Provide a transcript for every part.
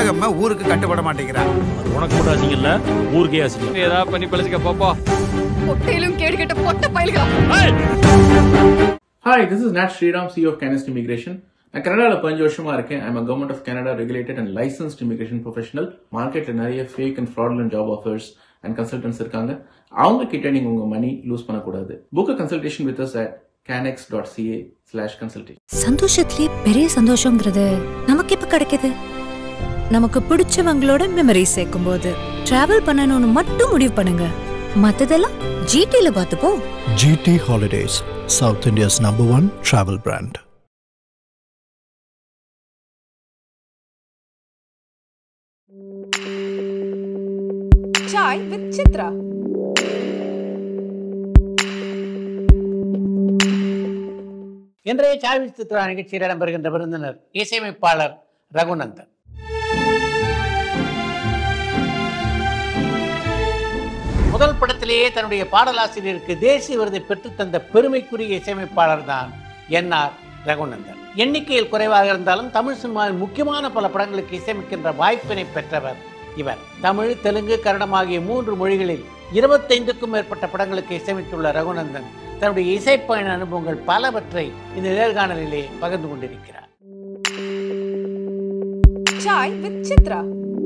உலகம்மா ஊருக்கு கட்டுப்பட மாட்டேங்கிறான் அது உனக்கு மட்டும் அசிங்கம் இல்ல ஊருக்கே அசிங்கம் ஏதாவது பண்ணி பழச்சிக்க பாப்பா பொட்டையிலும் கேடு கெட்ட பொட்ட பயல்களா hi this is not Sriram C of Canext immigration நான் கனடாவில் பதினஞ்சு வருஷமா இருக்கேன் I'm government of Canada regulated and licensed immigration professional மார்க்கெட்டில் நிறைய fake and fraudulent job offers and consultants இருக்காங்க அவங்க கிட்ட நீங்க உங்க மணி லூஸ் பண்ணக்கூடாது book consultation with us at Canex dot CA slash consultation சந்தோஷத்திலே பெரிய சந்தோஷங்கிறது நமக்கு இப்ப கிடைக்குது நமக்கு பிடிச்சவங்களோட மெமரி சேர்க்கும் போது டிராவல் பண்ணணும்னு மட்டும் முடிவு பண்ணுங்க மத்ததெல்லாம் ஜிடில பார்த்துப்போம் GT Holidays, South India's number one travel brand. Chai with Chitra இன்றைய சாவி சித்ரா நிகழ்ச்சியில் இடம்பெறுகின்ற விருந்தினர் இசையமைப்பாளர் ரகுநந்தன் முதல் படத்திலேயே தன்னுடைய பாடலாசிரியருக்கு தேசிய விருதை பெற்றுத்தந்த பெருமைக்குரிய இசையமைப்பாளர் தான் என்ஆர் ரகுநந்தன் எண்ணிக்கையில் குறைவாக இருந்தாலும் தமிழ் சினிமாவின் முக்கியமான பல படங்களுக்கு இசையமைக்கின்ற வாய்ப்பினை பெற்றவர் இவர் தமிழ் தெலுங்கு கன்னடம் ஆகிய மூன்று மொழிகளில் இருபத்தைந்துக்கும் மேற்பட்ட படங்களுக்கு இசையமைத்துள்ள ரகுநந்தன் தன்னுடைய இசைப்பயண அனுபவங்கள் பலவற்றை இந்த நேர்காணலிலே பகிர்ந்து கொண்டிருக்கிறார் சாய் வித் சித்ரா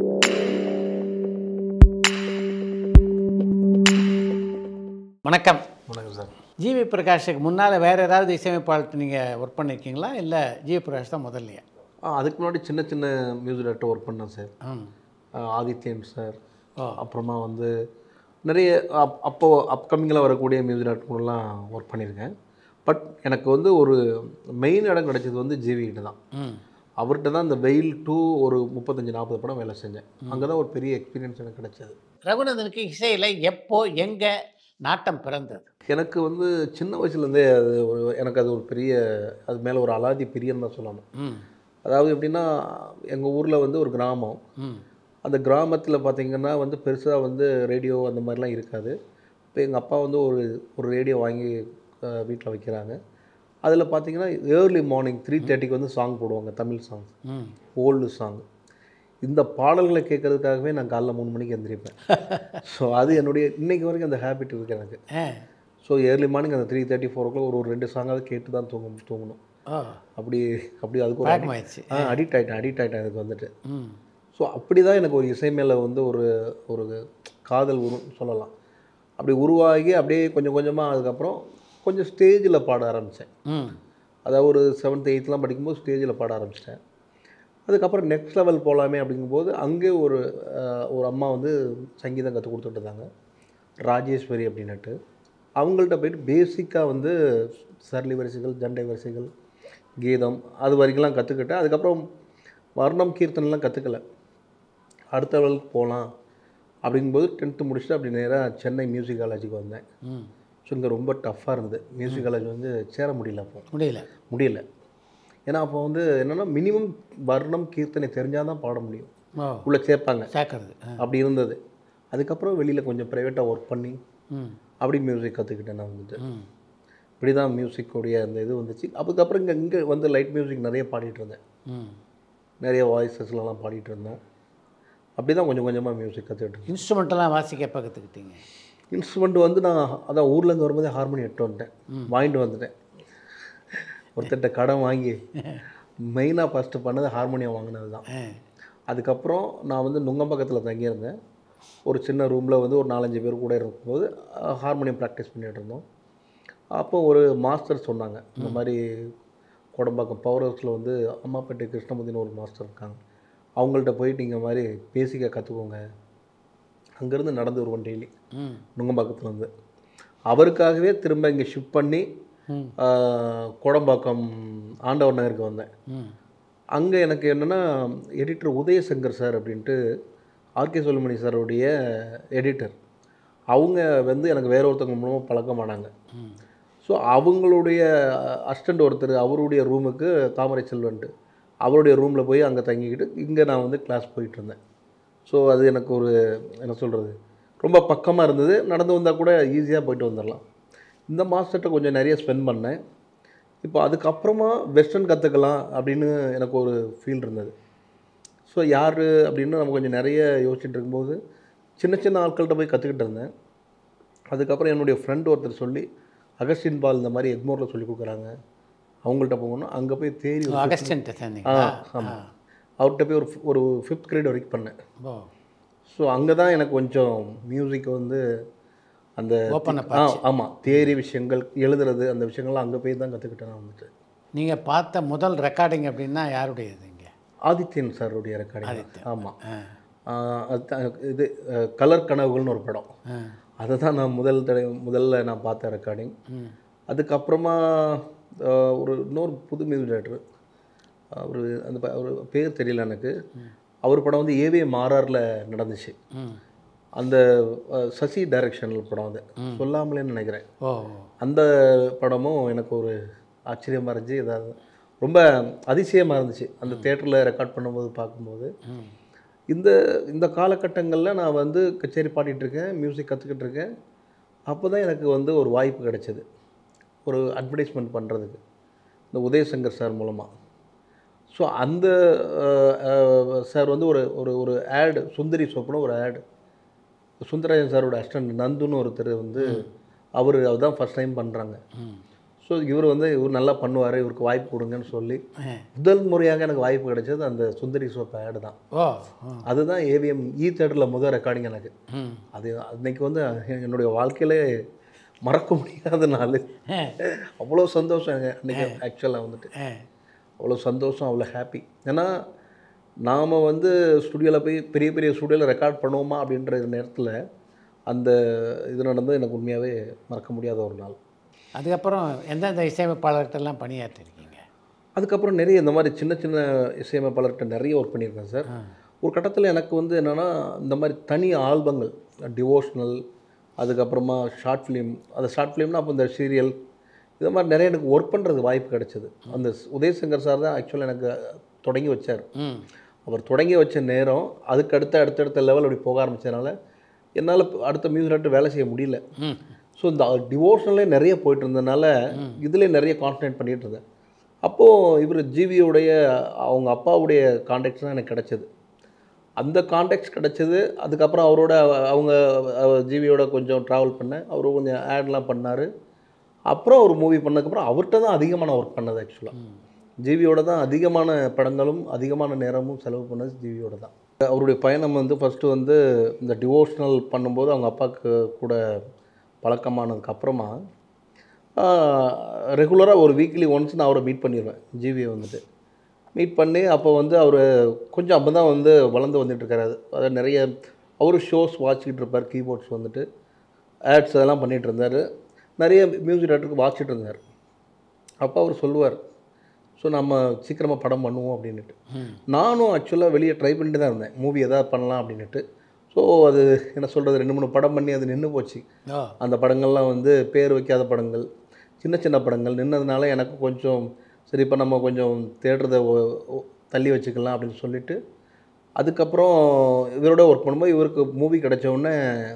வணக்கம் வணக்கம் சார் ஜிவி பிரகாஷுக்கு முன்னால் வேறு ஏதாவது இசையமைப்பாளர்கிட்ட நீங்கள் ஒர்க் பண்ணியிருக்கீங்களா இல்லை ஜிவி பிரகாஷ் தான் முதல்லையா ஆ அதுக்கு முன்னாடி சின்ன சின்ன மியூசிக் டேரக்டர் ஒர்க் பண்ணேன் சார் ம் ஆ, ஆதித்யன் சார் ஓ. அப்புறமா வந்து நிறைய அப் அப்போது அப்கமிங்கில் வரக்கூடிய மியூசிக் டேரக்டர்லாம் ஒர்க் பண்ணியிருக்கேன் பட் எனக்கு வந்து ஒரு மெயின் இடம் கிடைச்சது வந்து ஜிவிகிட்ட தான் ம் அவர்கிட்ட தான் இந்த வெயில் டூ ஒரு முப்பத்தஞ்சு நாற்பது படம் வேலை செஞ்சேன் அங்கே தான் ஒரு பெரிய எக்ஸ்பீரியன்ஸ் எனக்கு கிடைச்சது ரகுநந்தனுக்கு இசையில் எப்போ எங்கே நாட்டம் பிறந்தது எனக்கு வந்து சின்ன வயசுலேருந்தே அது ஒரு எனக்கு அது ஒரு பெரிய அது மேலே ஒரு அலாதி பிரியன்னு தான் சொல்லணும் ம் அதாவது எப்படின்னா எங்கள் ஊரில் வந்து ஒரு கிராமம் ம் அந்த கிராமத்தில் பார்த்தீங்கன்னா வந்து பெருசாக வந்து ரேடியோ அந்த மாதிரிலாம் இருக்காது இப்போ எங்கள் அப்பா வந்து ஒரு ஒரு ரேடியோ வாங்கி வீட்டில் வைக்கிறாங்க அதில் பார்த்தீங்கன்னா ஏர்லி மார்னிங் த்ரீ தேர்ட்டிக்கு வந்து சாங் போடுவாங்க தமிழ் சாங்ஸ் ம் ஓல்டு சாங் இந்த பாடல்களை கேட்கறதுக்காகவே நான் காலைல மூணு மணிக்கு எந்திரிப்பேன் ஸோ அது என்னுடைய இன்னைக்கு வரைக்கும் அந்த ஹேபிட் இருக்குது எனக்கு ஆ ஸோ ஏர்லி மார்னிங் அந்த த்ரீ தேர்ட்டி ஃபோர் ஓ ஒரு ஒரு ரெண்டு சாங்காவது கேட்டு தான் தூங்க தூங்கணும் ஓ அப்படி அப்படி அதுக்கு ஒரு பழக்கமாயிடுச்சு ஆ அடிக்ட் ஆகிட்டேன் அடிக்ட் ஆகிட்டேன் அதுக்கு வந்துட்டு ம் ஸோ அப்படி தான் எனக்கு ஒரு இசை மேலே வந்து ஒரு ஒரு காதல் உரு சொல்லலாம் அப்படி உருவாகி அப்படியே கொஞ்சம் கொஞ்சமாக அதுக்கப்புறம் கொஞ்சம் ஸ்டேஜில் பாட ஆரம்பித்தேன் ம் அதாவது ஒரு செவன்த் எயித்லாம் படிக்கும்போது ஸ்டேஜில் பாட ஆரம்பிச்சிட்டேன் அதுக்கப்புறம் நெக்ஸ்ட் லெவல் போகலாமே அப்படிங்கும்போது அங்கே ஒரு அஹ், ஒரு அம்மா வந்து சங்கீதம் கற்றுக் கொடுத்துட்டு இருந்தாங்க ராஜேஸ்வரி அப்படின்னுட்டு அவங்கள்ட்ட போயிட்டு பேசிக்காக வந்து சரளி வரிசைகள் ஜண்டை வரிசைகள் கீதம் அது வரைக்கும்லாம் கற்றுக்கிட்டேன் அதுக்கப்புறம் வர்ணம் கீர்த்தனெலாம் கற்றுக்கல அடுத்த லெவலுக்கு போகலாம் அப்படிங்கும்போது டென்த்து முடிச்சுட்டு அப்படி நேராக சென்னை மியூசிக் காலேஜுக்கு வந்தேன் ம் ஸோ இங்கே ரொம்ப டஃப்பாக இருந்தது மியூசிக் காலேஜ் வந்து சேர முடியல அப்போ முடியல முடியல ஏன்னா அப்போ வந்து என்னென்னா மினிமம் வர்ணம் கீர்த்தனை தெரிஞ்சால் தான் பாட முடியும் ஓ உள்ளே சேர்ப்பாங்க சேர்க்கறது ஆ அப்படி இருந்தது அதுக்கப்புறம் வெளியில் கொஞ்சம் ப்ரைவேட்டாக ஒர்க் பண்ணி ம் அப்படி மியூசிக் கற்றுக்கிட்டேன் நான் வந்துட்டு ம் இப்படி தான் மியூசிக்கோடைய அந்த இது வந்துச்சு அதுக்கப்புறம் இங்கே இங்கே வந்து லைட் மியூசிக் நிறைய பாடிட்டு இருந்தேன் ம் நிறைய வாய்ஸஸ்லாம் பாடிட்டு இருந்தேன் அப்படி தான் கொஞ்சம் கொஞ்சமாக மியூசிக் கற்றுக்கிட்டு இருந்தேன் இன்ஸ்ட்ருமெண்ட்டெல்லாம் வாசிக்க எப்போ கற்றுக்கிட்டீங்க இன்ஸ்ட்ருமெண்ட் வந்து நான் அதான் ஊர்லேருந்து வரும்போதே ஹார்மோனி எட்டு வந்துட்டேன் வாங்கிட்டு வந்துட்டேன் ஒருத்தர்கிட்ட கடன் வாங்கி மெயினாக ஃபஸ்ட்டு பண்ணது ஹார்மோனியம் வாங்கினது தான் ஆ அதுக்கப்புறம் நான் வந்து நுங்கம்பக்கத்தில் தங்கியிருந்தேன் ஒரு சின்ன ரூமில் வந்து ஒரு நாலஞ்சு பேர் கூட இருக்கும்போது ஹார்மோனியம் ப்ராக்டிஸ் பண்ணிகிட்டு இருந்தோம் அப்போ ஒரு மாஸ்டர் சொன்னாங்க இந்த மாதிரி கோடம்பாக்கம் பவர் ஹவுஸில் வந்து அம்மாப்பேட்டை கிருஷ்ணமூர்த்தின்னு ஒரு மாஸ்டர் இருக்காங்க அவங்கள்ட்ட போயிட்டு இந்த மாதிரி பேசிக்க கற்றுக்கோங்க அங்கேருந்து நடந்து வருவோம் டெய்லி ம் நுங்கம்பாக்கத்துலேருந்து அவருக்காகவே திரும்ப இங்கே ஷிஃப்ட் பண்ணி ம் ஆஹ், கோடம்பாக்கம் ஆண்டவர் நகருக்கு வந்தேன் ம் அங்கே எனக்கு என்னென்னா எடிட்டர் உதயசங்கர் சார் அப்படின்ட்டு ஆர்கே சொல்லுமணி சாருடைய எடிட்டர் அவங்க வந்து எனக்கு வேற ஒருத்தவங்க மூலமாக பழக்கமானாங்க ம் ஸோ அவங்களுடைய அசிஸ்டண்ட் ஒருத்தர் அவருடைய ரூமுக்கு தாமரை செல்வன்ட்டு அவருடைய ரூமில் போய் அங்கே தங்கிக்கிட்டு இங்கே நான் வந்து கிளாஸ் போயிட்டு இருந்தேன் ஸோ அது எனக்கு ஒரு என்ன சொல்கிறது ரொம்ப பக்கமாக இருந்தது நடந்து வந்தால் கூட ஈஸியாக போயிட்டு வந்துடலாம் இந்த மாஸ்டர்கிட்ட கொஞ்சம் நிறைய ஸ்பெண்ட் பண்ணேன் இப்போ அதுக்கப்புறமா வெஸ்டர்ன் கற்றுக்கலாம் அப்படின்னு எனக்கு ஒரு ஃபீல் இருந்தது ஸோ யார் அப்படின்னு நம்ம கொஞ்சம் நிறைய யோசிச்சுட்டு இருக்கும்போது சின்ன சின்ன ஆட்கள்கிட்ட போய் கற்றுக்கிட்டு இருந்தேன் அதுக்கப்புறம் என்னுடைய ஃப்ரெண்ட் ஒருத்தர் சொல்லி அகஸ்டின் பால் இந்த மாதிரி எக்மோரில் சொல்லி கொடுக்குறாங்க அவங்கள்ட்ட போகணும் அங்கே போய் தேடி ஒரு அகஸ்டன்ட்ட ஆ சேர்ந்தீங்களா ஆமாம் அவர்கிட்ட போய் ஒரு ஒரு ஃபிஃப்த் கிரேட் வரைக்கும் பண்ணேன் ஓ ஸோ அங்கே தான் எனக்கு கொஞ்சம் மியூசிக் வந்து அந்த Open up ஆ ஆமாம் தேரி விஷயங்கள் எழுதுறது அந்த விஷயங்கள்லாம் அங்கே போய் தான் கற்றுக்கிட்டேன் நான் வந்துட்டு நீங்கள் பார்த்த முதல் ரெக்கார்டிங் அப்படின்னா யாருடையது இங்கே ஆதித்யன் சாருடைய ரெக்கார்டிங் ஆமாம் இது அஹ், கலர் கனவுகள்னு ஒரு படம் அதை தான் நான் முதல் தடவை முதல்ல நான் பார்த்த ரெக்கார்டிங் அதுக்கப்புறமா அஹ், ஒரு இன்னொரு புது மியூசிக் டேரக்டர் அவர் அந்த ப- அவர் பேர் தெரியல எனக்கு அவர் படம் வந்து ஏவே மாறாரில் நடந்துச்சு அந்த அஹ், சசி டைரக்ஷனில் படம் அது சொல்லாமலேன்னு நினைக்கிறேன் ஓ அந்த படமும் எனக்கு ஒரு ஆச்சரியமாக இருந்துச்சு இதாக ரொம்ப அதிசயமாக இருந்துச்சு அந்த தேட்டரில் ரெக்கார்ட் பண்ணும்போது பார்க்கும்போது இந்த இந்த காலகட்டங்களில் நான் வந்து கச்சேரி பாடிட்டு இருக்கேன் மியூசிக் கற்றுக்கிட்டு இருக்கேன் அப்போ தான் எனக்கு வந்து ஒரு வாய்ப்பு கிடைச்சது ஒரு அட்வர்டைஸ்மெண்ட் பண்ணுறதுக்கு இந்த உதயசங்கர் சார் மூலமாக ஸோ அந்த சார் வந்து ஒரு ஒரு ஒரு ஆடு சுந்தரி சோப்புன்னு ஒரு ஆடு சுந்தரராஜன் சாரோட அசிஸ்டன்ட் நந்துன்னு ஒருத்தர் வந்து அவர் அவர் தான் ஃபஸ்ட் டைம் பண்ணுறாங்க ஸோ இவர் வந்து இவர் நல்லா பண்ணுவார் இவருக்கு வாய்ப்பு கொடுங்கன்னு சொல்லி முதல் முறையாக எனக்கு வாய்ப்பு கிடைச்சது அந்த சுந்தரி சோப் ஆடு தான் ஓ அதுதான் ஏவிஎம் இ தேட்டரில் முதல் ரெக்கார்டிங் எனக்கு ம் அது அன்னைக்கு வந்து என்னுடைய வாழ்க்கையிலே மறக்க முடியாத நாள் அவ்வளோ சந்தோஷம் எனக்கு அன்றைக்கி ஆக்சுவலாக வந்துட்டு ஆ அவ்வளோ சந்தோஷம் அவ்வளோ ஹாப்பி ஏன்னா நாம் வந்து ஸ்டுடியோவில் போய் பெரிய பெரிய ஸ்டுடியோவில் ரெக்கார்ட் பண்ணுவோமா அப்படின்ற நேரத்தில் அந்த இது நடந்து எனக்கு உண்மையாகவே மறக்க முடியாத ஒரு நாள் அதுக்கப்புறம் எந்தெந்த இசையமைப்பாளர்கிட்டலாம் பணியாற்றிருக்கீங்க அதுக்கப்புறம் நிறைய இந்த மாதிரி சின்ன சின்ன இசையமைப்பாளர்கிட்ட நிறைய ஒர்க் பண்ணியிருக்கேன் சார் ஒரு கட்டத்தில் எனக்கு வந்து என்னென்னா இந்த மாதிரி தனி ஆல்பங்கள் டிவோஷனல் அதுக்கப்புறமா ஷார்ட் ஃபிலிம் அந்த ஷார்ட் ஃபிலிம்னா அப்போ இந்த சீரியல் இது மாதிரி நிறைய எனக்கு ஒர்க் பண்ணுறது வாய்ப்பு கிடைச்சது அந்த உதயசங்கர் சார் தான் ஆக்சுவலாக எனக்கு தொடங்கி வச்சார் ம் அவர் தொடங்கி வச்ச நேரம் அதுக்கு அடுத்த அடுத்தடுத்த லெவல் அப்படி போக ஆரம்பிச்சதுனால என்னால் அடுத்த மியூசிக் டேரக்டர் வேலை செய்ய முடியல ம் ஸோ இந்த டிவோஷனலே நிறைய போயிட்டு இருந்ததுனால இதுலேயே நிறைய கான்சன்ட்ரேட் பண்ணிட்டு இருந்தேன் அப்போது இவர் ஜிவியோடைய அவங்க அப்பாவுடைய கான்டாக்ட்ஸ் தான் எனக்கு கிடைச்சது அந்த கான்டாக்ட்ஸ் கிடைச்சது அதுக்கப்புறம் அவரோட அவங்க ஜிவியோட கொஞ்சம் ட்ராவல் பண்ணேன் அவர் கொஞ்சம் ஆட்லாம் பண்ணார் அப்புறம் ஒரு மூவி பண்ணதுக்கப்புறம் அவர்கிட்ட தான் அதிகமாக நான் ஒர்க் பண்ணது ஆக்சுவலாக ஜிவியோட தான் அதிகமான படங்களும் அதிகமான நேரமும் செலவு பண்ணது ஜிவியோட தான் அவருடைய பயணம் வந்து ஃபஸ்ட்டு வந்து இந்த டிவோஷனல் பண்ணும்போது அவங்க அப்பாவுக்கு கூட பழக்கமானதுக்கு அப்புறமா ரெகுலராக ஒரு வீக்லி ஒன்ஸ் நான் அவரை மீட் பண்ணிடுவேன் ஜிவியை வந்துட்டு மீட் பண்ணி அப்போ வந்து அவர் கொஞ்சம் அப்போ தான் வந்து வளர்ந்து வந்துட்டு இருக்காரு அதாவது நிறைய அவர் ஷோஸ் வாட்சிக்கிட்டு இருப்பார் கீபோர்ட்ஸ் வந்துட்டு ஆட்ஸ் அதெல்லாம் பண்ணிகிட்டு இருந்தார் நிறைய மியூசிக் டேரக்டருக்கு வாட்சிட்டு இருந்தார் அப்போ அவர் சொல்லுவார் ஸோ நம்ம சீக்கிரமாக படம் பண்ணுவோம் அப்படின்னுட்டு நானும் ஆக்சுவலாக வெளியே ட்ரை பண்ணிட்டு தான் இருந்தேன் மூவி எதாவது பண்ணலாம் அப்படின்னுட்டு ஸோ அது என்ன சொல்கிறது ரெண்டு மூணு படம் பண்ணி அது நின்று போச்சு ஓ அந்த படங்கள்லாம் வந்து பேர் வைக்காத படங்கள் சின்ன சின்ன படங்கள் நின்னதுனால எனக்கு கொஞ்சம் சரி இப்போ நம்ம கொஞ்சம் தேடுறத ஒ- ஒ- தள்ளி வச்சுக்கலாம் அப்படின்னு சொல்லிட்டு அதுக்கப்புறம் இவரோட ஒர்க் பண்ணும்போது இவருக்கு மூவி கிடைச்ச உடனே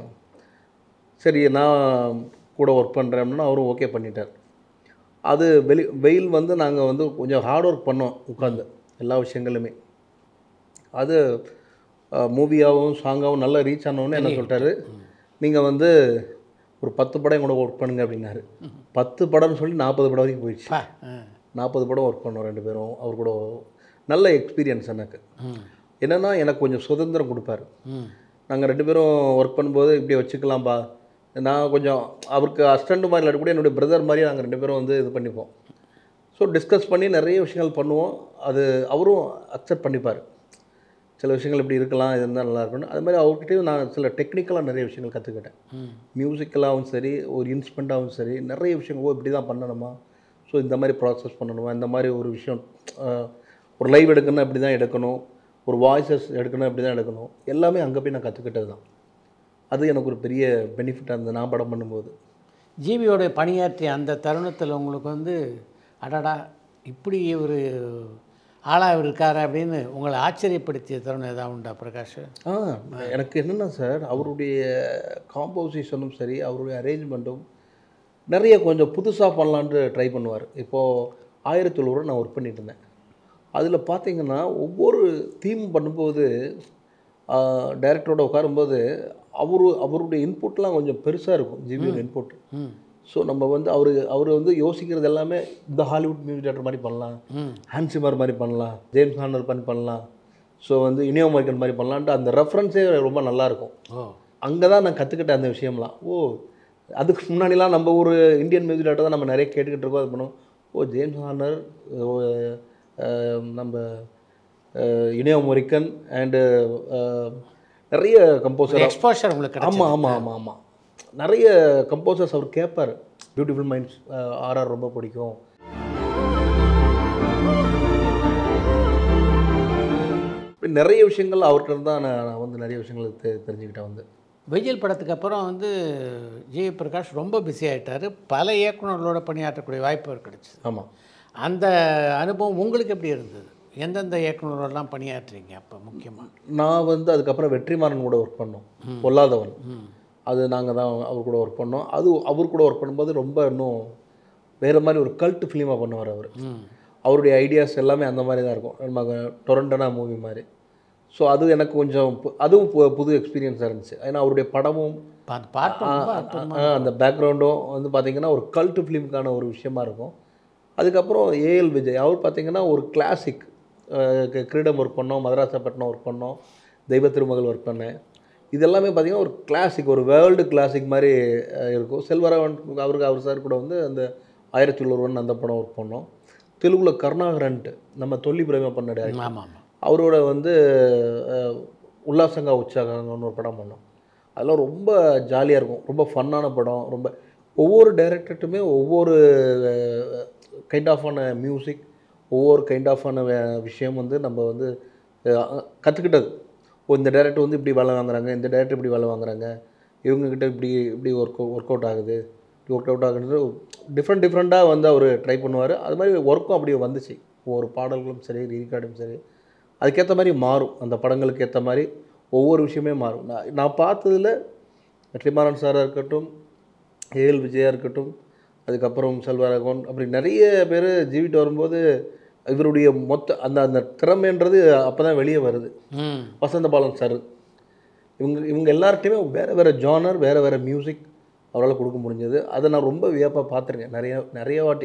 சரி நான் கூட ஒர்க் பண்ணுறேன் அப்படின்னா அவரும் ஓகே பண்ணிட்டார் அது வெளி வெயில் வந்து நாங்கள் வந்து கொஞ்சம் ஹார்ட் ஒர்க் பண்ணோம் உட்காந்து எல்லா விஷயங்களுமே அது மூவியாகவும் சாங்காகவும் நல்லா ரீச் ஆனவுடனே என்ன சொல்லிட்டாரு நீங்கள் வந்து ஒரு பத்து படம் கூட ஒர்க் பண்ணுங்க அப்படின்னாரு பத்து படம்னு சொல்லி நாற்பது படம் வரைக்கும் போயிடுச்சு பா ஆ நாற்பது படம் ஒர்க் பண்ணோம் ரெண்டு பேரும் அவர் கூட நல்ல எக்ஸ்பீரியன்ஸ் எனக்கு ம் என்னென்னா எனக்கு கொஞ்சம் சுதந்திரம் கொடுப்பாரு ம் நாங்கள் ரெண்டு பேரும் ஒர்க் பண்ணும்போது இப்படி வச்சுக்கலாம்பா நான் கொஞ்சம் அவருக்கு அசிஸ்டண்ட் மாதிரி இல்லாட்டி கூட என்னுடைய பிரதர் மாதிரி நாங்கள் ரெண்டு பேரும் வந்து இது பண்ணிப்போம் ஸோ டிஸ்கஸ் பண்ணி நிறைய விஷயங்கள் பண்ணுவோம் அது அவரும் அக்செப்ட் பண்ணிப்பார் சில விஷயங்கள் இப்படி இருக்கலாம் இது இருந்தால் நல்லா இருக்கணும் அது மாதிரி அவர்கிட்டயும் நான் சில டெக்னிக்கலாக நிறைய விஷயங்கள் கற்றுக்கிட்டேன் மியூசிக்கலாகவும் சரி ஒரு இன்ஸ்ட்ருமெண்ட்டாகவும் சரி நிறைய விஷயங்கள் ஓ இப்படி தான் பண்ணணுமா ஸோ இந்த மாதிரி ப்ராசஸ் பண்ணணுமா இந்த மாதிரி ஒரு விஷயம் ஆஹ், ஒரு லைவ் எடுக்கணும்னா இப்படி தான் எடுக்கணும் ஒரு வாய்ஸஸ் எடுக்கணும் இப்படி தான் எடுக்கணும் எல்லாமே அங்கே போய் நான் கற்றுக்கிட்டது தான் அது எனக்கு ஒரு பெரிய பெனிஃபிட்டாக இருந்தது நான் படம் பண்ணும்போது ஜிவியோட பணியாற்றிய அந்த தருணத்தில் உங்களுக்கு வந்து அடடா இப்படி ஒரு ஆளாக இருக்காரு அப்படின்னு உங்களை ஆச்சரியப்படுத்திய தருணம் ஏதாவது உண்டா பிரகாஷ் ஆ எனக்கு என்னென்னா சார் அவருடைய காம்போசிஷனும் சரி அவருடைய அரேஞ்ச்மெண்ட்டும் நிறைய கொஞ்சம் புதுசாக பண்ணலான்ட்டு ட்ரை பண்ணுவார் இப்போது ஆயிரத்தி தொண்ணூறு நான் ஒர்க் பண்ணிட்டு இருந்தேன் அதில் பார்த்தீங்கன்னா ஒவ்வொரு தீம் பண்ணும்போது டைரக்டரோட உட்காரும்போது அவரு அவருடைய இன்புட்லாம் கொஞ்சம் பெருசாக இருக்கும் ஜிவியோட இன்புட் ஸோ நம்ம வந்து அவர் அவர் வந்து யோசிக்கிறது எல்லாமே இந்த ஹாலிவுட் மியூசிக் டேரக்டர் மாதிரி பண்ணலாம் ஹான்சிமர் மாதிரி பண்ணலாம் ஜேம்ஸ் ஹார்னர் பண்ணி பண்ணலாம் ஸோ வந்து இனியோ அமெரிக்கன் மாதிரி பண்ணலான்ட்டு அந்த ரெஃபரன்ஸே ரொம்ப நல்லா இருக்கும் ஓ அங்கே தான் நான் கற்றுக்கிட்டேன் அந்த விஷயம்லாம் ஓ அதுக்கு முன்னாடிலாம் நம்ம ஒரு இந்தியன் மியூசிக் டேரக்டர் தான் நம்ம நிறைய கேட்டுக்கிட்டு இருக்கோம் அது பண்ணுவோம் ஓ ஜேம்ஸ் ஹார்னர் ஓ, அஹ், நம்ம அஹ், இனியோ அமெரிக்கன் அண்டு நிறைய கம்போசர் எக்ஸ்போஷர் உங்களுக்கு ஆமாம் கிடைச்சது. ஆமாம் ஆமாம் ஆமாம் நிறைய கம்போசர்ஸ் அவர் கேட்பார் பியூட்டிஃபுல் மைண்ட்ஸ் ஆர்ஆர் ரொம்ப பிடிக்கும் இப்படி நிறைய விஷயங்கள் அவர்கிட்ட இருந்து தான் நான் நான் வந்து நிறைய விஷயங்கள் தெ- தெரிஞ்சுக்கிட்டேன் வந்து வெயில் படத்துக்கு அப்புறம் வந்து ஜி பிரகாஷ் ரொம்ப பிஸி ஆயிட்டாரு பல இயக்குனர்களோட பணியாற்றக்கூடிய வாய்ப்பு கிடைச்சிது ஆமாம் அந்த அனுபவம் உங்களுக்கு எப்படி இருந்தது எந்தெந்த இயக்குனரோடலாம் பணியாற்றுறீங்க அப்போ முக்கியமாக நான் வந்து அதுக்கப்புறம் வெற்றிமாறன் கூட ஒர்க் பண்ணோம் பொல்லாதவன் அது நாங்கள் தான் அவர் கூட ஒர்க் பண்ணோம் அது அவர் கூட ஒர்க் பண்ணும்போது ரொம்ப இன்னும் வேறு மாதிரி ஒரு கல்ட் ஃபிலிமாக பண்ணுவார் அவர் அவருடைய ஐடியாஸ் எல்லாமே அந்த மாதிரி தான் இருக்கும் நம்ம டொரண்டனா மூவி மாதிரி ஸோ அது எனக்கு கொஞ்சம் பு- அதுவும் பு- புது எக்ஸ்பீரியன்ஸாக இருந்துச்சு ஏன்னா அவருடைய படமும் அந்த பாட்டு ரொம்ப ஆ, அற்புதமா ஆ, அந்த பேக்ரவுண்டும் வந்து பார்த்திங்கன்னா ஒரு கல்ட் ஃபிலிமுக்கான ஒரு விஷயமா இருக்கும் அதுக்கப்புறம் ஏஎல் விஜய் அவர் பார்த்திங்கன்னா ஒரு கிளாசிக் கிரீடம் ஒர்க் பண்ணோம் மதராசப்பட்டினம் ஒர்க் பண்ணோம் தெய்வ திருமகள் ஒர்க் பண்ணேன் இதெல்லாமே பார்த்திங்கன்னா ஒரு கிளாசிக் ஒரு வேர்ல்டு கிளாசிக் மாதிரி அஹ், இருக்கும் செல்வராவன் அவருக்கு அவர் சார் கூட வந்து அந்த ஆயிரத்தி ஒருவன் அந்த படம் ஒர்க் பண்ணோம் தெலுங்குல கருணாகரன்ட்டு நம்ம தொல்லி பிரேமா பண்ண director. ஆமாம் ஆமாம் அவரோட வந்து அஹ், உல்லாசங்கா உற்சாகங்கன்னு ஒரு படம் பண்ணோம் அதெல்லாம் ரொம்ப ஜாலியாக இருக்கும் ரொம்ப ஃபன்னான படம் ரொம்ப ஒவ்வொரு டைரக்டர்ட்டுமே ஒவ்வொரு கைண்ட் ஆஃபான மியூசிக் ஒவ்வொரு கைண்ட் ஆஃபான விஷயம் வந்து நம்ம வந்து கற்றுக்கிட்டது ஓ இந்த டேரக்டர் வந்து இப்படி வேலை வாங்குறாங்க இந்த டேரக்டர் இப்படி வேலை வாங்குறாங்க இவங்கக்கிட்ட இப்படி இப்படி ஒர்க் ஒர்க் அவுட் ஆகுது இப்படி ஒர்க் அவுட் ஆகுது டிஃப்ரெண்ட் டிஃப்ரெண்ட்டாக வந்து அவர் ட்ரை பண்ணுவார் அது மாதிரி ஒர்க்கும் அப்படியே வந்துச்சு ஒவ்வொரு பாடல்களும் சரி ரீகார்டும் சரி அதுக்கேற்ற மாதிரி மாறும் அந்த படங்களுக்கு ஏற்ற மாதிரி ஒவ்வொரு விஷயமே மாறும் நான் நான் பார்த்ததுல வெற்றிமாறன் சாராக இருக்கட்டும் ஏஎல் விஜயா இருக்கட்டும் அதுக்கப்புறம் செல்வராகவன் அப்படி நிறைய பேர் ஜீவிட்டு வரும்போது இவருடைய மொத்த அந்த அந்த திறமைன்றது அப்போ தான் வெளியே வருது ம் வசந்த பாலன் சார் இவங்க இவங்க எல்லார்ட்டையுமே வேறு வேறு ஜானர் வேறு வேறு மியூசிக் அவரால் கொடுக்க முடிஞ்சது அதை நான் ரொம்ப வியப்பாக பார்த்துருக்கேன் நிறைய நிறைய வாட்டி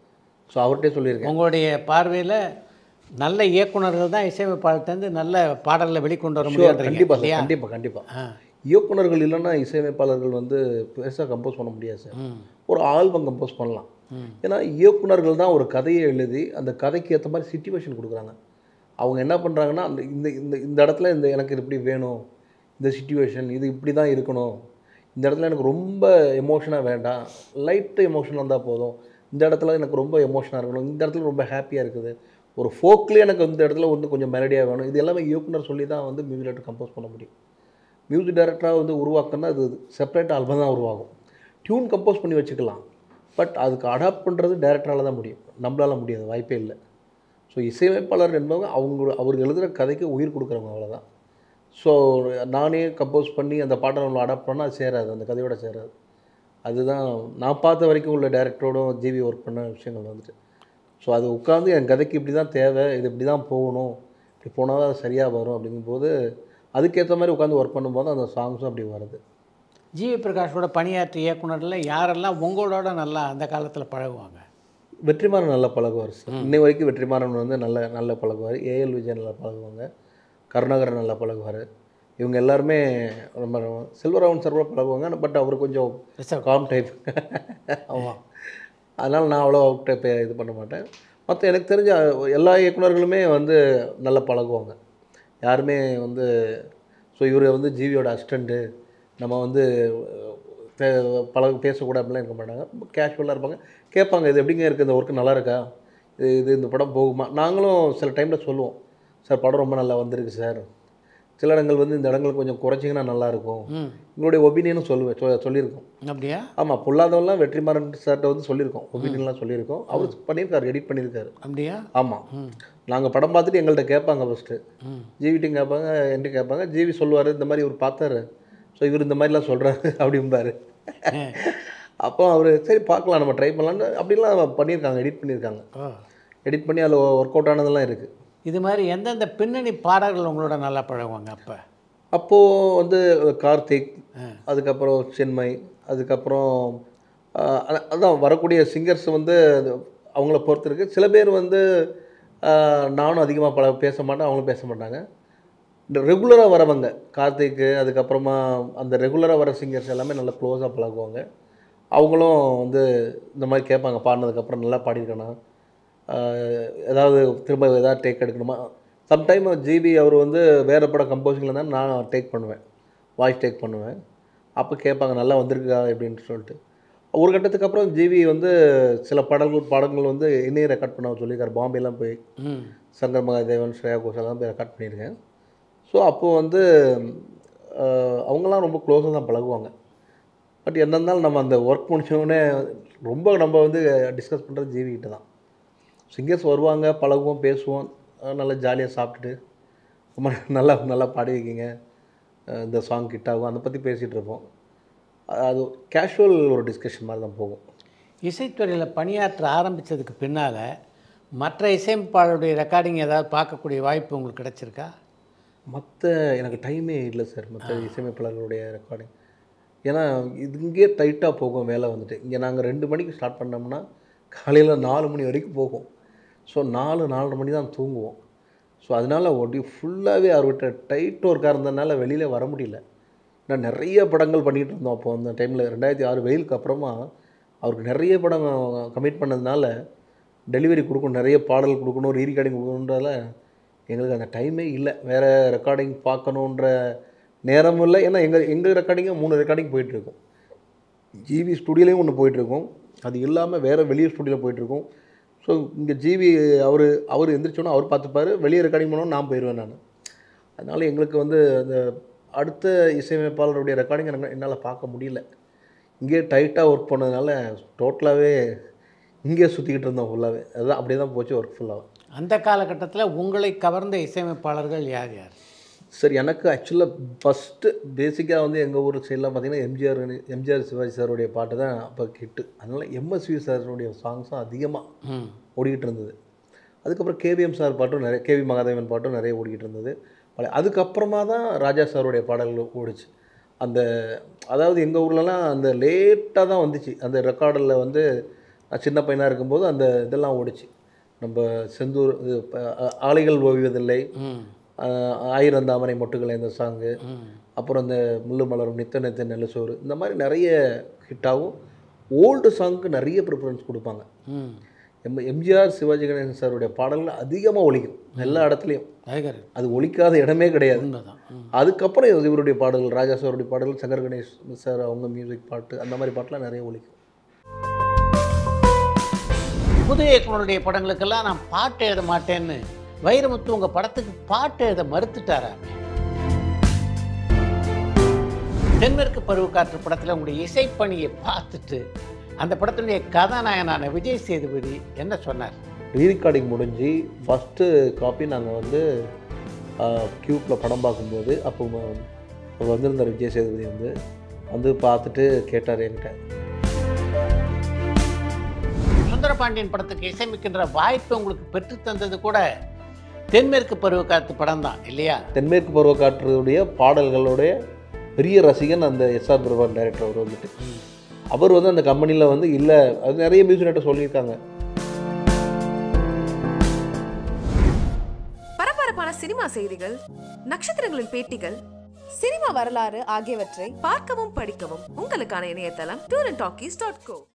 ஸோ அவர்கிட்டே சொல்லியிருக்கேன் உங்களுடைய பார்வையில் நல்ல இயக்குனர்கள் தான் இசையமைப்பாளர்கிட்டருந்து நல்ல பாடல்களை வெளிக்கொண்டு வர Sure, முடியாது கண்டிப்பா சார் இல்லையா கண்டிப்பாக கண்டிப்பாக ஆ இயக்குனர்கள் இல்லைன்னா இசையமைப்பாளர்கள் வந்து பெருசாக கம்போஸ் பண்ண முடியாது சார் ம் ஒரு ஆல்பம் கம்போஸ் பண்ணலாம் ஏன்னா இயக்குனர்கள் தான் ஒரு கதையை எழுதி அந்த கதைக்கு ஏற்ற மாதிரி சுச்சுவேஷன் கொடுக்குறாங்க அவங்க என்ன பண்ணுறாங்கன்னா அந்த இந்த இந்த இந்த இடத்துல இந்த எனக்கு இது இப்படி வேணும் இந்த சுச்சுவேஷன் இது இப்படி தான் இருக்கணும் இந்த இடத்துல எனக்கு ரொம்ப எமோஷனாக வேண்டாம் லைட்டு எமோஷனாக இருந்தால் போதும் இந்த இடத்துல எனக்கு ரொம்ப எமோஷனாக இருக்கணும் இந்த இடத்துல ரொம்ப ஹாப்பியாக இருக்குது ஒரு ஃபோக்லேயே எனக்கு இந்த இடத்துல வந்து கொஞ்சம் மெலடியாக வேணும் இது எல்லாமே இயக்குனர் சொல்லி தான் வந்து மியூசிக் டைரக்டர் கம்போஸ் பண்ண முடியும் மியூசிக் டைரக்டராக வந்து உருவாக்குனா அது செப்பரேட் ஆல்பம் தான் உருவாகும் டியூன் கம்போஸ் பண்ணி வச்சுக்கலாம் பட் அதுக்கு அடாப்ட் பண்ணுறது டேரக்டரால் தான் முடியும் நம்மளால முடியாது வாய்ப்பே இல்லை ஸோ இசையமைப்பாளர் என்பவங்க அவங்க அவர் எழுதுகிற கதைக்கு உயிர் கொடுக்குறவங்க அவ்வளோதான் ஸோ நானே கம்போஸ் பண்ணி அந்த பாட்டை நம்ம அடாப்ட் பண்ணால் அது சேராது அந்த கதையோட சேராது அதுதான் நான் பார்த்த வரைக்கும் உள்ள டேரக்டரோடும் ஜிவி ஒர்க் பண்ண விஷயங்கள் வந்துட்டு ஸோ அது உட்காந்து என் கதைக்கு இப்படி தான் தேவை இது இப்படி தான் போகணும் இப்படி போனால் தான் அது சரியாக வரும் அப்படிங்கும்போது அதுக்கேற்ற மாதிரி உட்காந்து ஒர்க் பண்ணும்போது அந்த சாங்ஸும் அப்படி வருது ஜிவி பிரகாஷோட பணியாற்றிய இயக்குனர்ல யாரெல்லாம் உங்களோட நல்லா அந்த காலத்தில் பழகுவாங்க வெற்றிமாறன் நல்லா பழகுவார் சார் இன்னை வரைக்கும் வெற்றிமாறன் வந்து நல்ல நல்ல பழகுவார் ஏஎல் விஜய் நல்லா பழகுவாங்க கருணாகரன் நல்லா பழகுவார் இவங்க எல்லாருமே ரொம்ப செல்வராமன் சார் கூட பழகுவாங்க பட் அவர் கொஞ்சம் Reserve. காம் டைப் ஆமாம் அதனால் நான் அவ்வளோ அவர்கிட்ட இப்போ இது பண்ண மாட்டேன் மற்ற எனக்கு தெரிஞ்ச எல்லா இயக்குனர்களுமே வந்து நல்லா பழகுவாங்க யாருமே வந்து ஸோ இவர் வந்து ஜிவியோட அசிஸ்டண்ட்டு நம்ம வந்து பே- பழக பேசக்கூடாது அப்படிலாம் இருக்க மாட்டாங்க கேஷுவலாக இருப்பாங்க கேட்பாங்க இது எப்படிங்க இருக்குது இந்த ஒர்க்கு நல்லா இருக்கா இது இது இந்த படம் போகுமா நாங்களும் சில டைமில் சொல்லுவோம் சார் படம் ரொம்ப நல்லா வந்திருக்கு சார் சில இடங்கள் வந்து இந்த இடங்கள் கொஞ்சம் குறைச்சிங்கன்னா நல்லாயிருக்கும் ம் உங்களுடைய ஒப்பீனியனும் சொல்லுவேன் சொ- சொல்லியிருக்கோம் அப்படியா ஆமாம் பொல்லாதவெல்லாம் வெற்றிமாறன் சார்கிட்ட வந்து சொல்லியிருக்கோம் ஒப்பீனியன்லாம் சொல்லியிருக்கோம் அவர் பண்ணியிருக்காரு எடிட் பண்ணியிருக்காரு அப்படியா ஆமாம் நாங்கள் படம் பார்த்துட்டு எங்கள்கிட்ட கேட்பாங்க ஃபஸ்ட்டு ம் ஜிவிட்டையும் கேட்பாங்க என்கிட்ட கேட்பாங்க ஜிவி சொல்லுவார் இந்த மாதிரி இவர் பார்த்தாரு ஸோ இவர் இந்த மாதிரிலாம் சொல்கிறாரு அப்படிம்பாரு அப்போ அவர் சரி பார்க்கலாம் நம்ம ட்ரை பண்ணலான்னு அப்படிலாம் பண்ணியிருக்காங்க எடிட் பண்ணியிருக்காங்க ஓ எடிட் பண்ணி அதில் ஒர்க் அவுட் ஆனதெல்லாம் இருக்குது இது மாதிரி எந்தெந்த பின்னணி பாடல்கள் உங்களோட நல்லா பழகுவாங்க அப்போ அப்போது வந்து கார்த்திக் அதுக்கப்புறம் சென்மை அதுக்கப்புறம் ஆஹ், அத- அதான் வரக்கூடிய சிங்கர்ஸ் வந்து அது அவங்கள பொறுத்து இருக்கு சில பேர் வந்து ஆஹ், நானும் அதிகமாக பழ பேச மாட்டேன் அவங்களும் பேச மாட்டாங்க இந்த ரெகுலராக வரவங்க கார்த்திக்கு அதுக்கப்புறமா அந்த ரெகுலராக வர சிங்கர்ஸ் எல்லாமே நல்லா க்ளோஸாக பழகுவாங்க அவங்களும் வந்து இந்த மாதிரி கேட்பாங்க பாடினதுக்கப்புறம் நல்லா பாடியிருக்கேனா ஆஹ், ஏதாவது திரும்ப ஏதாவது டேக் எடுக்கணுமா சம்டைம் ஜிபி அவர் வந்து வேறு படம் கம்போசிங்கில் இருந்தால் நான் டேக் பண்ணுவேன் வாய்ஸ் டேக் பண்ணுவேன் அப்போ கேட்பாங்க நல்லா வந்திருக்கா அப்படின்னு சொல்லிட்டு ஒரு கட்டத்துக்கு அப்புறம் ஜிவி வந்து சில படங்கள் படங்கள் வந்து என்னையும் ரெக்கார்ட் பண்ண சொல்லியிருக்காரு பாம்பேலாம் போய் ம் சங்கர் மகாதேவன் ஸ்ரேயா கோஷல்லாம் போய் ரெக்கார்ட் பண்ணியிருக்கேன் ஸோ அப்போது வந்து ஆஹ், அவங்கெல்லாம் ரொம்ப க்ளோஸாக தான் பழகுவாங்க பட் என்ன இருந்தாலும் நம்ம அந்த ஒர்க் முடிச்சோடனே ரொம்ப நம்ம வந்து டிஸ்கஸ் பண்ணுறது ஜிவி கிட்ட தான் சிங்கர்ஸ் வருவாங்க பழகுவோம் பேசுவோம் அஹ் நல்லா ஜாலியாக சாப்பிட்டுட்டு ரொம்ப நல்லா நல்லா பாடி வைக்கிங்க அஹ் இந்த சாங் கிட்ட ஆகும் அதை பற்றி பேசிகிட்டு இருப்போம் அ- அது கேஷுவல் ஒரு டிஸ்கஷன் மாதிரி தான் போகும் இசைத்துறையில் பணியாற்ற ஆரம்பித்ததுக்கு பின்னால் மற்ற இசையமைப்பாளருடைய ரெக்கார்டிங் ஏதாவது பார்க்கக்கூடிய வாய்ப்பு உங்களுக்கு கிடைச்சிருக்கா மற்ற எனக்கு டைமே இல்லை சார் மற்ற இசையமைப்பாளர்களுடைய ரெக்கார்டிங் ஏன்னா இது இங்கேயே டைட்டாக போகும் வேலை வந்துட்டு இங்கே நாங்கள் ரெண்டு மணிக்கு ஸ்டார்ட் பண்ணோம்னா காலையில் நாலு மணி வரைக்கும் போகும் ஸோ நாலு நாலரை மணி தான் தூங்குவோம் ஸோ அதனால் ஒட்டி ஃபுல்லாகவே அவர்கிட்ட டைட் ஒர்க்காக இருந்ததுனால வெளியில் வர முடியல நான் நிறைய படங்கள் பண்ணிகிட்டு இருந்தோம் அப்போ அந்த டைமில் ரெண்டாயிரத்தி ஆறு வெயிலுக்கு அப்புறமா அவருக்கு நிறைய படம் கமிட் பண்ணதுனால டெலிவரி கொடுக்கணும் நிறைய பாடல் கொடுக்கணும் ரீ ரெக்கார்டிங் கொடுக்கணுன்றதால எங்களுக்கு அந்த டைமே இல்லை வேறு ரெக்கார்டிங் பார்க்கணுன்ற நேரமும் இல்லை ஏன்னா எங்கள் எங்கள் ரெக்கார்டிங்கும் மூணு ரெக்கார்டிங் போயிட்டுருக்கும் ஜிவி ஸ்டுடியோலையும் ஒன்று போயிட்டுருக்கும் அது இல்லாமல் வேறு வெளியே ஸ்டுடியோவில் போயிட்டுருக்கும் ஸோ இங்கே ஜிவி அவர் அவர் எந்திரிச்சோன்னா அவர் பார்த்துப்பாரு வெளியே ரெக்கார்டிங் பண்ணோன்னு நான் போயிடுவேன் நான் அதனால் எங்களுக்கு வந்து அந்த அடுத்த இசையமைப்பாளருடைய ரெக்கார்டிங் எனக்கு என்னால் பார்க்க முடியல இங்கேயே டைட்டாக ஒர்க் பண்ணதுனால டோட்டலாகவே இங்கேயே சுற்றிக்கிட்டு இருந்தோம் ஃபுல்லாகவே அதுதான் அப்படியே தான் போச்சு ஒர்க் ஃபுல்லாக அந்த காலகட்டத்தில் உங்களை கவர்ந்த இசையமைப்பாளர்கள் யார் யார் சார் எனக்கு ஆக்சுவலாக ஃபஸ்ட்டு பேசிக்காக வந்து எங்கள் ஊர் சைடெலாம் பார்த்தீங்கன்னா எம்ஜிஆர் எம்ஜிஆர் சிவாஜி சாருடைய பாட்டு தான் அப்போ கிட்டு அதனால் எம்எஸ்வி சாருடைய சாங்ஸும் அதிகமாக ம் ஓடிக்கிட்டு இருந்தது அதுக்கப்புறம் கேவிஎம் சார் பாட்டும் நிறைய கேவி மகாதேவன் பாட்டும் நிறைய ஓடிக்கிட்டு இருந்தது பழைய அதுக்கப்புறமா தான் ராஜா சாருடைய பாடல்கள் ஓடிச்சு அந்த அதாவது எங்கள் ஊர்லலாம் அந்த லேட்டாக தான் வந்துச்சு அந்த ரெக்கார்டில் வந்து நான் சின்ன பையனாக இருக்கும்போது அந்த இதெல்லாம் ஓடிச்சு நம்ம செந்தூர் இது ப- ஆ- ஆலைகள் ஓய்வதில்லை ம் ஆஹ் ஆயிரம் தாமரை மொட்டுகள் இந்த சாங்கு ம் அப்புறம் இந்த முள்ளு மலரும் நித்த நித்த நெல்லுசோறு இந்த மாதிரி நிறைய ஹிட்டாகும் ஓல்டு சாங்க்கு நிறைய ப்ரிஃபரன்ஸ் கொடுப்பாங்க ம் எம் எம்ஜிஆர் சிவாஜி கணேசன் சாருடைய பாடல்கள் அதிகமாக ஒலிக்கும் எல்லா இடத்துலையும் டைகர் அது ஒலிக்காத இடமே கிடையாது உண்மைதான் ம் அதுக்கப்புறம் இது இவருடைய பாடல்கள் ராஜா சாருடைய பாடல்கள் சங்கர் கணேஷ் சார் அவங்க மியூசிக் பாட்டு அந்த மாதிரி பாட்டுலாம் நிறைய ஒலிக்கும் புது இயக்குனருடைய படங்களுக்கெல்லாம் நான் பாட்டு எழுத மாட்டேன்னு வைரமுத்து உங்கள் படத்துக்கு பாட்டு எழுத மறுத்துட்டாரா தென்மேற்கு பருவக்காற்று படத்தில் உங்களுடைய இசைப்பணியை பார்த்துட்டு அந்த படத்தினுடைய கதாநாயகனான விஜய் சேதுபதி என்ன சொன்னார் ரீரெக்கார்டிங் முடிஞ்சு ஃபஸ்ட்டு காப்பி நாங்கள் வந்து க்யூப்பில் படம் பார்க்கும்போது அப்போ ம- அவர் வந்திருந்தார் விஜய் சேதுபதி வந்து வந்து பார்த்துட்டு கேட்டார் என்கிட்ட சுந்தரபாண்டியன் படத்துக்கு இசைமிக்கின்ற வாய்ப்பு உங்களுக்கு பெற்றுத் தந்தது கூட தென்மேற்கு பருவக்காற்று படம் தான் இல்லையா தென்மேற்கு பருவக்காற்றுடைய பாடல்களுடைய பெரிய ரசிகன் அந்த எஸ்ஆர் பிரபான் டைரக்டர் அவர் வந்துட்டு அவர் வந்து அந்த கம்பெனியில் வந்து இல்லை அது நிறைய மியூசிக் டேரக்டர் சொல்லியிருக்காங்க பரபரப்பான சினிமா செய்திகள் நட்சத்திரங்களின் பேட்டிகள் சினிமா வரலாறு ஆகியவற்றை பார்க்கவும் படிக்கவும் உங்களுக்கான இணையதளம் tour and talkies dot go